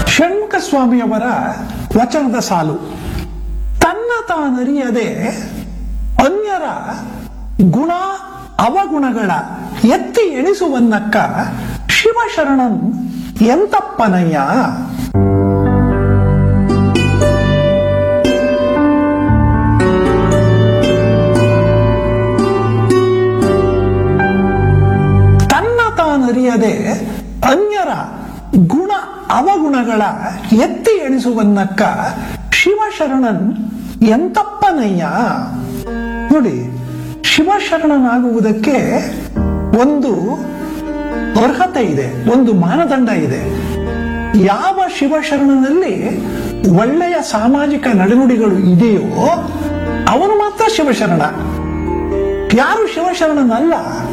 ಷಣ್ಮುಖ ಸ್ವಾಮಿಯವರ ವಚನದ ಸಾಲು ತನ್ನ ತಾನರಿಯದೆ ಅನ್ಯರ ಗುಣ ಅವಗುಣಗಳ ಎತ್ತಿ ಎಣಿಸುವನ್ನಕ್ಕ ಶಿವಶರಣಂ ಎಂತಪ್ಪನಯ್ಯ ತನ್ನ ತಾನರಿಯದೆ ಅನ್ಯರ ಗುಣ ಅವಗುಣಗಳ ಎತ್ತಿ ಎಣಿಸುವನ್ನಕ್ಕ ಶಿವಶರಣನ್ ಎಂತಪ್ಪನಯ್ಯ ನೋಡಿ ಶಿವಶರಣನಾಗುವುದಕ್ಕೆ ಒಂದು ಅರ್ಹತೆ ಇದೆ ಒಂದು ಮಾನದಂಡ ಇದೆ ಯಾವ ಶಿವಶರಣನಲ್ಲಿ ಒಳ್ಳೆಯ ಸಾಮಾಜಿಕ ನಡೆನುಡಿಗಳು ಇದೆಯೋ ಅವನು ಮಾತ್ರ ಶಿವಶರಣ ಯಾರು ಶಿವಶರಣನಲ್ಲ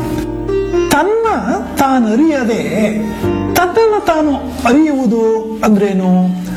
ತನ್ನ ತಾನರಿಯದೆ ತನ್ನನ್ನು ತಾನು ಅರಿಯುವುದು ಅಂದ್ರೇನು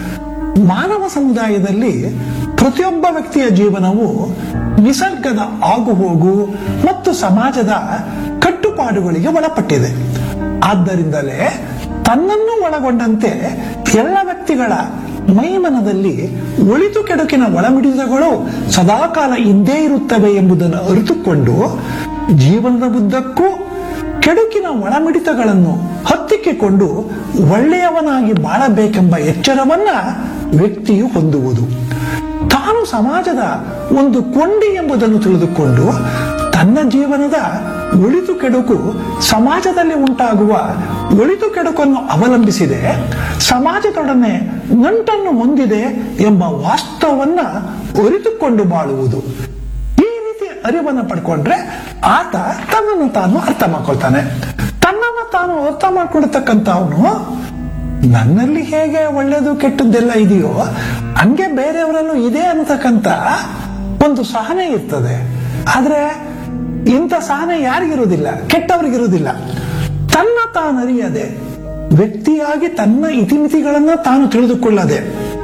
ಮಾನವ ಸಮುದಾಯದಲ್ಲಿ ಪ್ರತಿಯೊಬ್ಬ ವ್ಯಕ್ತಿಯ ಜೀವನವು ನಿಸರ್ಗದ ಆಗುಹೋಗು ಮತ್ತು ಸಮಾಜದ ಕಟ್ಟುಪಾಡುಗಳಿಗೆ ಒಳಪಟ್ಟಿದೆ ಆದ್ದರಿಂದಲೇ ತನ್ನನ್ನು ಒಳಗೊಂಡಂತೆ ಎಲ್ಲ ವ್ಯಕ್ತಿಗಳ ಮೈಮನದಲ್ಲಿ ಒಳಿತು ಕೆಡುಕಿನ ಒಳಮಿಡಿತಗಳು ಸದಾಕಾಲ ಇದ್ದೇ ಇರುತ್ತವೆ ಎಂಬುದನ್ನು ಅರಿತುಕೊಂಡು ಜೀವನದ ಉದ್ದಕ್ಕೂ ಕೆಡುಕಿನ ಒಳಮಿಡಿತಗಳನ್ನು ಹತ್ತಿಕ್ಕಿಕೊಂಡು ಒಳ್ಳೆಯವನಾಗಿ ಬಾಳಬೇಕೆಂಬ ಎಚ್ಚರವನ್ನ ವ್ಯಕ್ತಿಯು ಹೊಂದುವುದು ತಾನು ಸಮಾಜದ ಒಂದು ಕೊಂಡಿ ಎಂಬುದನ್ನು ತಿಳಿದುಕೊಂಡು ತನ್ನ ಜೀವನದ ಒಳಿತು ಕೆಡುಕು ಸಮಾಜದಲ್ಲಿ ಉಂಟಾಗುವ ಒಳಿತು ಕೆಡುಕನ್ನು ಅವಲಂಬಿಸಿದೆ ಸಮಾಜದೊಡನೆ ನಂಟನ್ನು ಹೊಂದಿದೆ ಎಂಬ ವಾಸ್ತವವನ್ನ ಅರಿತುಕೊಂಡು ಬಾಳುವುದು ಈ ರೀತಿ ಅರಿವನ್ನು ಪಡ್ಕೊಂಡ್ರೆ ಆತ ತನ್ನನ್ನು ತಾನು ಅರ್ಥ ಮಾಡ್ಕೊಳ್ತಾನೆ ತನ್ನನ್ನು ತಾನು ಅರ್ಥ ಮಾಡ್ಕೊಳ್ತಕ್ಕಂತ ಅವನು ನನ್ನಲ್ಲಿ ಹೇಗೆ ಒಳ್ಳೇದು ಕೆಟ್ಟದ್ದೆಲ್ಲ ಇದೆಯೋ ಹಂಗೆ ಬೇರೆಯವರಲ್ಲೂ ಇದೆ ಅಂತಕ್ಕಂತ ಒಂದು ಸಹನೆ ಇರ್ತದೆ ಆದ್ರೆ ಇಂಥ ಸಹನೆ ಯಾರಿಗಿರುವುದಿಲ್ಲ ಕೆಟ್ಟವರಿಗಿರುವುದಿಲ್ಲ ತನ್ನ ತಾನರಿಯದೆ ವ್ಯಕ್ತಿಯಾಗಿ ತನ್ನ ಇತಿಮಿತಿಗಳನ್ನ ತಾನು ತಿಳಿದುಕೊಳ್ಳದೆ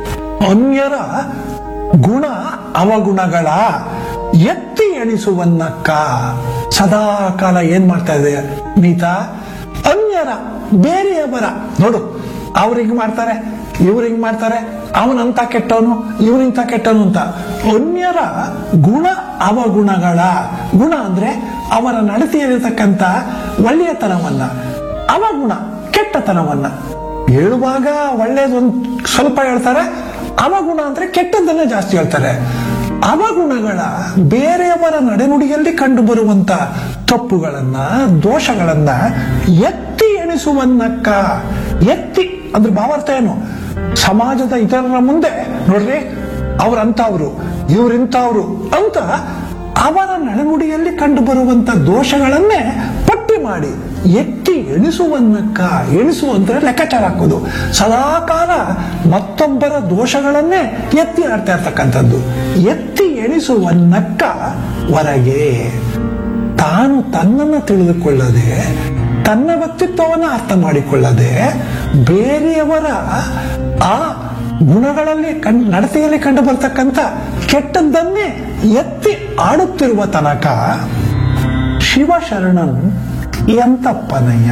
ಅನ್ಯರ ಗುಣ ಅವಗುಣಗಳ ಎತ್ತಿ ಎಣಿಸುವನ್ನಕ್ಕ ಸದಾ ಕಾಲ ಏನ್ ಮಾಡ್ತಾ ಇದೆ ನೀತಾ ಅನ್ಯರ ಬೇರೆಯವರ ನೋಡು ಅವ್ರು ಹಿಂಗ್ ಮಾಡ್ತಾರೆ ಇವ್ರು ಹಿಂಗ್ ಮಾಡ್ತಾರೆ ಅವನಂತ ಕೆಟ್ಟವನು ಇವನಿಂತ ಕೆಟ್ಟವನು ಅಂತ ಅನ್ಯರ ಗುಣ ಅವಗುಣಗಳ ಗುಣ ಅಂದ್ರೆ ಅವರ ನಡತೆಯಲ್ಲಿರ್ತಕ್ಕಂಥ ಒಳ್ಳೆಯತನವನ್ನ ಅವಗುಣ ಕೆಟ್ಟತನವನ್ನ ಹೇಳುವಾಗ ಒಳ್ಳೇದೊಂದು ಸ್ವಲ್ಪ ಹೇಳ್ತಾರೆ ಅವಗುಣ ಅಂದ್ರೆ ಕೆಟ್ಟದ್ದನ್ನೇ ಜಾಸ್ತಿ ಹೇಳ್ತಾರೆ ಅವಗುಣಗಳ ಬೇರೆಯವರ ನಡೆನುಡಿಯಲ್ಲಿ ಕಂಡು ಬರುವಂತ ತಪ್ಪುಗಳನ್ನ ದೋಷಗಳನ್ನ ಎತ್ತಿ ಎಣಿಸುವನ್ನಕ್ಕ ಎತ್ತಿ ಅದ್ರ ಭಾವಾರ್ಥ ಏನು ಸಮಾಜದ ಇತರರ ಮುಂದೆ ನೋಡ್ರಿ ಅವ್ರಂತವ್ರು ಇವ್ರಿಂತವ್ರು ಅಂತ ಅವರ ನಡೆನುಡಿಯಲ್ಲಿ ಕಂಡು ಬರುವಂತ ದೋಷಗಳನ್ನೇ ಪಟ್ಟಿ ಮಾಡಿ ಎತ್ತಿ ಎಣಿಸುವನ್ನಕ್ಕ ಎಣಿಸು ಅಂದ್ರೆ ಲೆಕ್ಕಾಚಾರ ಹಾಕೋದು ಸದಾಕಾಲ ಮತ್ತೊಬ್ಬರ ದೋಷಗಳನ್ನೇ ಎತ್ತಿ ಆಡ್ತಾ ಇರ್ತಕ್ಕಂಥದ್ದು ಎತ್ತಿ ಎಣಿಸುವನ್ನಕ್ಕ ಹೊರಗೆ ತಾನು ತನ್ನನ್ನು ತಿಳಿದುಕೊಳ್ಳದೆ ತನ್ನ ವ್ಯಕ್ತಿತ್ವವನ್ನು ಅರ್ಥ ಮಾಡಿಕೊಳ್ಳದೆ ಬೇರೆಯವರ ಆ ಗುಣಗಳಲ್ಲಿ ಕಣ್ ನಡತೆಯಲ್ಲಿ ಕಂಡು ಬರ್ತಕ್ಕಂಥ ಕೆಟ್ಟದ್ದನ್ನೇ ಎತ್ತಿ ಆಡುತ್ತಿರುವ ತನಕ ಶಿವಶರಣನ್ ಎಂತಪ್ಪನಯ್ಯ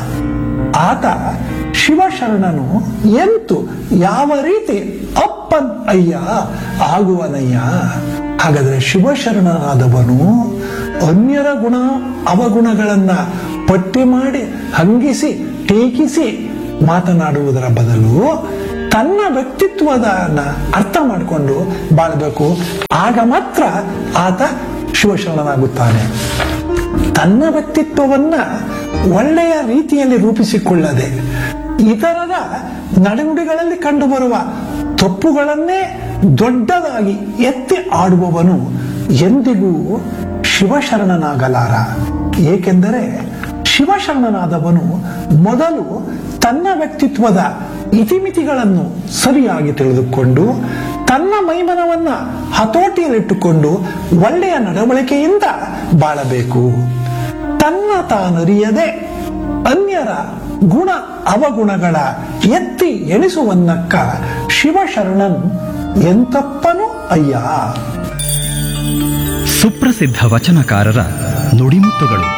ಆತ ಶಿವಶರಣನು ಎಂತು ಯಾವ ರೀತಿ ಅಪ್ಪನ್ ಅಯ್ಯ ಆಗುವನಯ್ಯ ಹಾಗಾದ್ರೆ ಶಿವಶರಣನಾದವನು ಅನ್ಯರ ಗುಣ ಅವಗುಣಗಳನ್ನ ಪಟ್ಟಿ ಮಾಡಿ ಹಂಗಿಸಿ ಟೀಕಿಸಿ ಮಾತನಾಡುವುದರ ಬದಲು ತನ್ನ ವ್ಯಕ್ತಿತ್ವದ ಅರ್ಥ ಮಾಡಿಕೊಂಡು ಬಾಳಬೇಕು ಆಗ ಮಾತ್ರ ಆತ ಶಿವಶರಣನಾಗುತ್ತಾನೆ ತನ್ನ ವ್ಯಕ್ತಿತ್ವವನ್ನ ಒಳ್ಳೆಯ ರೀತಿಯಲ್ಲಿ ರೂಪಿಸಿಕೊಳ್ಳದೆ ಇತರರ ನಡೆನುಡಿಗಳಲ್ಲಿ ಕಂಡುಬರುವ ತಪ್ಪುಗಳನ್ನೇ ದೊಡ್ಡದಾಗಿ ಎತ್ತಿ ಆಡುವವನು ಎಂದಿಗೂ ಶಿವಶರಣನಾಗಲಾರ ಏಕೆಂದರೆ ಶಿವಶರಣನಾದವನು ಮೊದಲು ತನ್ನ ವ್ಯಕ್ತಿತ್ವದ ಇತಿಮಿತಿಗಳನ್ನು ಸರಿಯಾಗಿ ತಿಳಿದುಕೊಂಡು ತನ್ನ ಮೈಮನವನ್ನ ಹತೋಟಿಯಲ್ಲಿಟ್ಟುಕೊಂಡು ಒಳ್ಳೆಯ ನಡವಳಿಕೆಯಿಂದ ಬಾಳಬೇಕು ತನ್ನ ತಾನರಿಯದೆ ಅನ್ಯರ ಗುಣ ಅವಗುಣಗಳ ಎತ್ತಿ ಎಣಿಸುವನ್ನಕ್ಕ ಶಿವಶರಣನ್ ಎಂತಪ್ಪನು ಅಯ್ಯ ಸುಪ್ರಸಿದ್ಧ ವಚನಕಾರರ ನುಡಿಮುತ್ತುಗಳು